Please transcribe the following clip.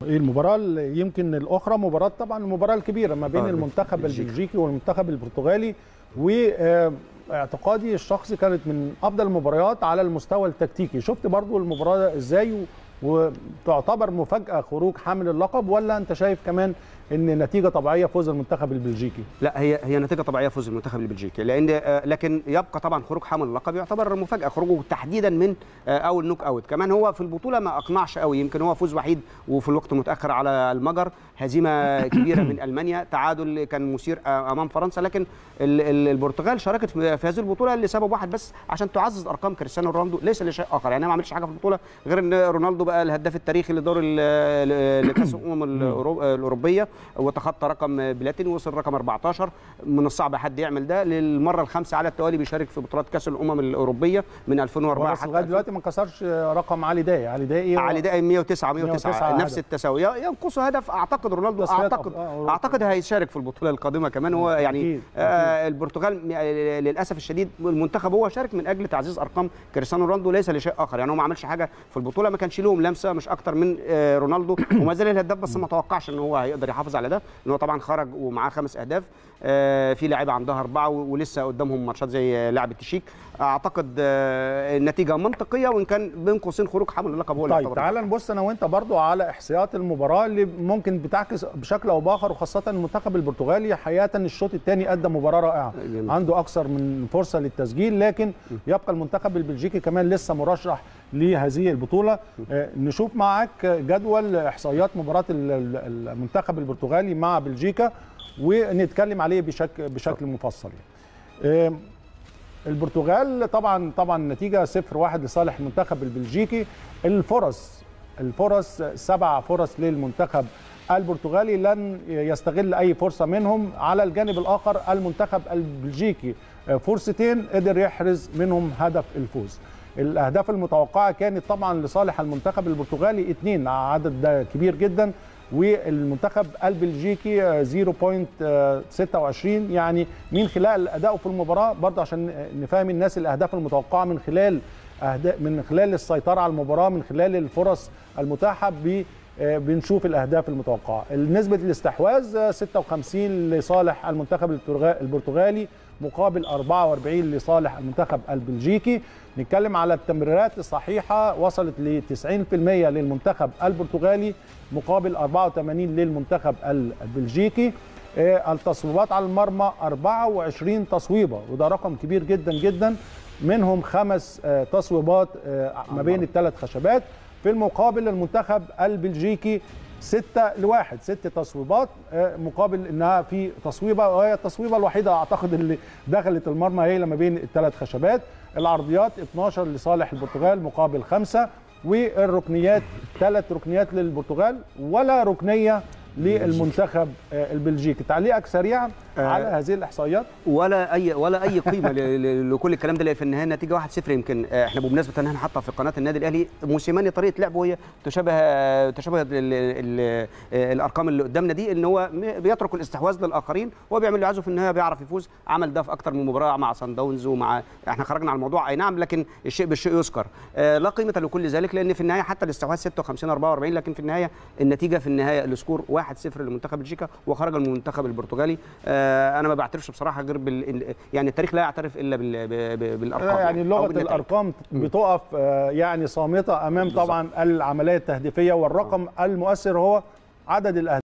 المباراة اللي يمكن الأخرى مباراة طبعا المباراة الكبيرة ما بين آه، المنتخب بلجيكا. البلجيكي والمنتخب البرتغالي واعتقادي الشخصي كانت من أفضل المباريات على المستوى التكتيكي شفت برضو المباراة إزاي و- وتعتبر مفاجأة خروج حامل اللقب ولا أنت شايف كمان إن نتيجة طبيعية فوز المنتخب البلجيكي لا هي هي نتيجه طبيعيه فوز المنتخب البلجيكي لان آه، لكن يبقى طبعا خروج حامل اللقب يعتبر مفاجاه خروجه تحديدا من آه، اول نوك اوت كمان هو في البطوله ما اقنعش قوي يمكن هو فوز وحيد وفي الوقت متاخر على المجر هزيمه كبيره من المانيا تعادل كان مثير آه، امام فرنسا لكن ال- ال- البرتغال شاركت في في هذه البطوله لسبب واحد بس عشان تعزز ارقام كريستيانو رونالدو ليس لشيء اخر يعني ما عملش حاجه في البطوله غير ان رونالدو بقى الهداف التاريخي لدور ال- ل- لكاس الامم الأورو- الاوروبيه وتخطى رقم بلاتيني وصل رقم 14 من الصعب حد يعمل ده للمره الخامسه على التوالي بيشارك في بطولات كاس الامم الاوروبيه من 2004 بس حتى لغاية دلوقتي ما كسرش رقم علي داي علي داي إيه علي ده 109 109 109 نفس هدف. التساوي ينقصه هدف اعتقد رونالدو تصفيات اعتقد أف- آه، أوروبا. اعتقد هيشارك في البطوله القادمه كمان هو يعني أكيد، آه البرتغال م- آه، للاسف الشديد المنتخب هو شارك من اجل تعزيز ارقام كريستيانو رونالدو ليس لشيء اخر يعني هو ما عملش حاجه في البطوله ما كانش لهم لمسه مش اكتر من آه رونالدو وما زال الهداف بس ما توقعش ان هو هيقدر يحافظ على ده ان هو طبعا خرج ومعاه خمس اهداف آه في لاعيبه عندها اربعه و- ولسه قدامهم ماتشات زي آه، لاعب التشيك اعتقد آه النتيجه منطقيه وان كان بين قوسين خروج حامل اللقب هو اللي طيب يعتبر تعال نبص انا وانت برضو على احصائيات المباراه اللي ممكن بتعكس بشكل او باخر وخاصه المنتخب البرتغالي حقيقه الشوط الثاني قدم مباراه رائعه جميل. عنده اكثر من فرصه للتسجيل لكن يبقى المنتخب البلجيكي كمان لسه مرشح لهذه البطوله آه، نشوف معاك جدول احصائيات مباراه ال- ال- المنتخب البرتغالي مع بلجيكا ونتكلم عليه بشكل بشكل مفصل يعني. آه، البرتغال طبعا طبعا النتيجه 0 1 لصالح المنتخب البلجيكي الفرص الفرص سبع فرص للمنتخب البرتغالي لن يستغل اي فرصه منهم على الجانب الاخر المنتخب البلجيكي فرصتين قدر يحرز منهم هدف الفوز الاهداف المتوقعه كانت طبعا لصالح المنتخب البرتغالي اثنين عدد ده كبير جدا والمنتخب البلجيكي 0.26 يعني من خلال ادائه في المباراه برضه عشان نفهم الناس الاهداف المتوقعه من خلال أهداف من خلال السيطره على المباراه من خلال الفرص المتاحه ب آه، بنشوف الاهداف المتوقعه نسبه الاستحواذ آه، 56 لصالح المنتخب البرتغا- البرتغالي مقابل 44 لصالح المنتخب البلجيكي نتكلم على التمريرات الصحيحه وصلت ل 90% للمنتخب البرتغالي مقابل 84 للمنتخب البلجيكي آه، التصويبات على المرمى 24 تصويبه وده رقم كبير جدا جدا منهم خمس آه، تصويبات آه، ما بين الثلاث خشبات في المقابل المنتخب البلجيكي ستة لواحد ست تصويبات آه، مقابل انها في تصويبه وهي التصويبه الوحيده اعتقد اللي دخلت المرمى هي لما بين الثلاث خشبات العرضيات 12 لصالح البرتغال مقابل خمسه والركنيات ثلاث ركنيات للبرتغال ولا ركنيه للمنتخب آه، البلجيكي تعليقك سريعا على هذه الاحصائيات ولا اي ولا اي قيمه ل- ل- لكل الكلام ده لأن في النهايه النتيجه 1-0 يمكن آه، احنا بمناسبه ان احنا حتى في قناه النادي الاهلي موسيماني طريقه لعبه هي تشابه تشابه ال- ال- ال- الارقام اللي قدامنا دي ان هو م- بيترك الاستحواذ للاخرين وهو بيعمل اللي عايزه في النهايه بيعرف يفوز عمل ده في اكتر من مباراه مع سان داونز ومع احنا خرجنا على الموضوع اي نعم لكن الشيء بالشيء يذكر آه، لا قيمه لكل ذلك لان في النهايه حتى الاستحواذ 56 44 لكن في النهايه النتيجه في النهايه السكور 1-0 لمنتخب بلجيكا وخرج المنتخب البرتغالي آه، انا ما بعترفش بصراحه غير بال يعني التاريخ لا يعترف الا بال... ب- ب- بالارقام يعني أو لغه بالنتائج. الارقام بتقف آه، يعني صامته امام طبعا العمليه التهديفيه والرقم المؤثر هو عدد الاهداف